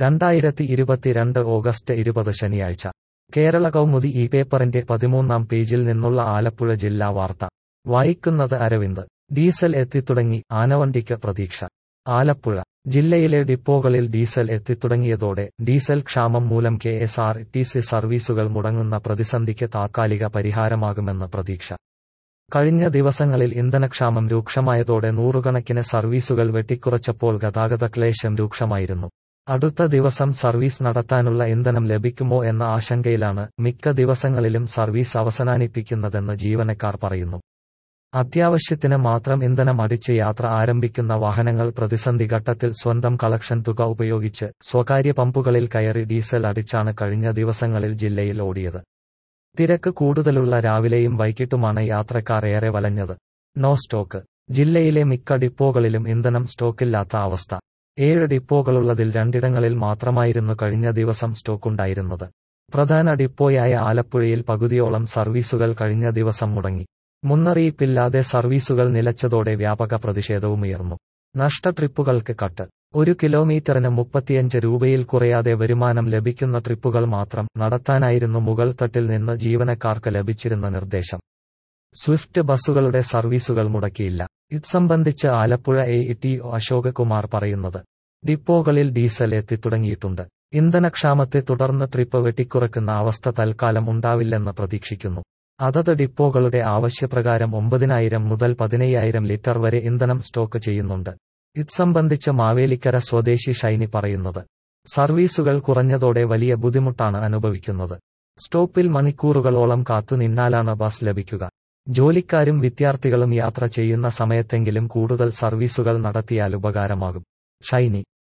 രണ്ടായിരത്തി ഇരുപത്തിരണ്ട് ഓഗസ്റ്റ് ഇരുപത് ശനിയാഴ്ച കേരള കൗമുദി ഈ പേപ്പറിന്റെ പതിമൂന്നാം പേജിൽ നിന്നുള്ള ആലപ്പുഴ ജില്ലാ വാർത്ത വായിക്കുന്നത് അരവിന്ദ് ഡീസൽ എത്തിത്തുടങ്ങി ആനവണ്ടിക്ക് പ്രതീക്ഷ ആലപ്പുഴ ജില്ലയിലെ ഡിപ്പോകളിൽ ഡീസൽ എത്തിത്തുടങ്ങിയതോടെ ഡീസൽ ക്ഷാമം മൂലം K S R T C സർവീസുകൾ മുടങ്ങുന്ന പ്രതിസന്ധിക്ക് താത്കാലിക പരിഹാരമാകുമെന്ന് പ്രതീക്ഷ കഴിഞ്ഞ ദിവസങ്ങളിൽ ഇന്ധനക്ഷാമം രൂക്ഷമായതോടെ നൂറുകണക്കിന് സർവീസുകൾ വെട്ടിക്കുറച്ചപ്പോൾ ഗതാഗതക്ലേശം രൂക്ഷമായിരുന്നു അടുത്ത ദിവസം സർവീസ് നടത്താനുള്ള ഇന്ധനം ലഭിക്കുമോ എന്ന ആശങ്കയിലാണ് മിക്ക ദിവസങ്ങളിലും സർവീസ് അവസാനിപ്പിക്കുന്നതെന്ന് ജീവനക്കാർ പറയുന്നു അത്യാവശ്യത്തിന് മാത്രം ഇന്ധനം അടിച്ച് യാത്ര ആരംഭിക്കുന്ന വാഹനങ്ങൾ പ്രതിസന്ധി ഘട്ടത്തിൽ സ്വന്തം കളക്ഷൻ തുക ഉപയോഗിച്ച് സ്വകാര്യ പമ്പുകളിൽ കയറി ഡീസൽ അടിച്ചാണ് കഴിഞ്ഞ ദിവസങ്ങളിൽ ജില്ലയിൽ ഓടിയത് തിരക്ക് കൂടുതലുള്ള രാവിലെയും വൈകിട്ടുമാണ് യാത്രക്കാർ ഏറെ വലഞ്ഞത് നോ സ്റ്റോക്ക് ജില്ലയിലെ മിക്ക ഡിപ്പോകളിലും ഇന്ധനം സ്റ്റോക്കില്ലാത്ത അവസ്ഥ ഏഴ് ഡിപ്പോകളുള്ളതിൽ രണ്ടിടങ്ങളിൽ മാത്രമായിരുന്നു കഴിഞ്ഞ ദിവസം സ്റ്റോക്കുണ്ടായിരുന്നത് പ്രധാന ഡിപ്പോയായ ആലപ്പുഴയിൽ പകുതിയോളം സർവീസുകൾ കഴിഞ്ഞ ദിവസം മുടങ്ങി മുന്നറിയിപ്പില്ലാതെ സർവീസുകൾ നിലച്ചതോടെ വ്യാപക പ്രതിഷേധവുമുയർന്നു നഷ്ട ട്രിപ്പുകൾക്ക് കട്ട് ഒരു കിലോമീറ്ററിന് മുപ്പത്തിയഞ്ച് രൂപയിൽ കുറയാതെ വരുമാനം ലഭിക്കുന്ന ട്രിപ്പുകൾ മാത്രം നടത്താനായിരുന്നു മുകൾ തട്ടിൽ നിന്ന് ജീവനക്കാർക്ക് ലഭിച്ചിരുന്ന നിർദ്ദേശം സ്വിഫ്റ്റ് ബസ്സുകളുടെ സർവീസുകൾ മുടക്കിയില്ല ഇത് സംബന്ധിച്ച് Alappuzha A T O Ashok Kumar പറയുന്നത് ഡിപ്പോകളിൽ ഡീസൽ എത്തിത്തുടങ്ങിയിട്ടുണ്ട് ഇന്ധനക്ഷാമത്തെ തുടർന്ന് ട്രിപ്പ് വെട്ടിക്കുറക്കുന്ന അവസ്ഥ തൽക്കാലം ഉണ്ടാവില്ലെന്ന് പ്രതീക്ഷിക്കുന്നു അതത് ഡിപ്പോകളുടെ ആവശ്യപ്രകാരം ഒമ്പതിനായിരം മുതൽ പതിനയ്യായിരം ലിറ്റർ വരെ ഇന്ധനം സ്റ്റോക്ക് ചെയ്യുന്നുണ്ട് ഇത് സംബന്ധിച്ച് മാവേലിക്കര സ്വദേശി ഷൈനി പറയുന്നത് സർവീസുകൾ കുറഞ്ഞതോടെ വലിയ ബുദ്ധിമുട്ടാണ് അനുഭവിക്കുന്നത് സ്റ്റോപ്പിൽ മണിക്കൂറുകളോളം കാത്തുനിന്നാലാണ് ബസ് ലഭിക്കുക ജോലിക്കാരും വിദ്യാർത്ഥികളും യാത്ര ചെയ്യുന്ന സമയത്തെങ്കിലും കൂടുതൽ സർവീസുകൾ നടത്തിയാൽ ഉപകാരമാകും ഷൈനി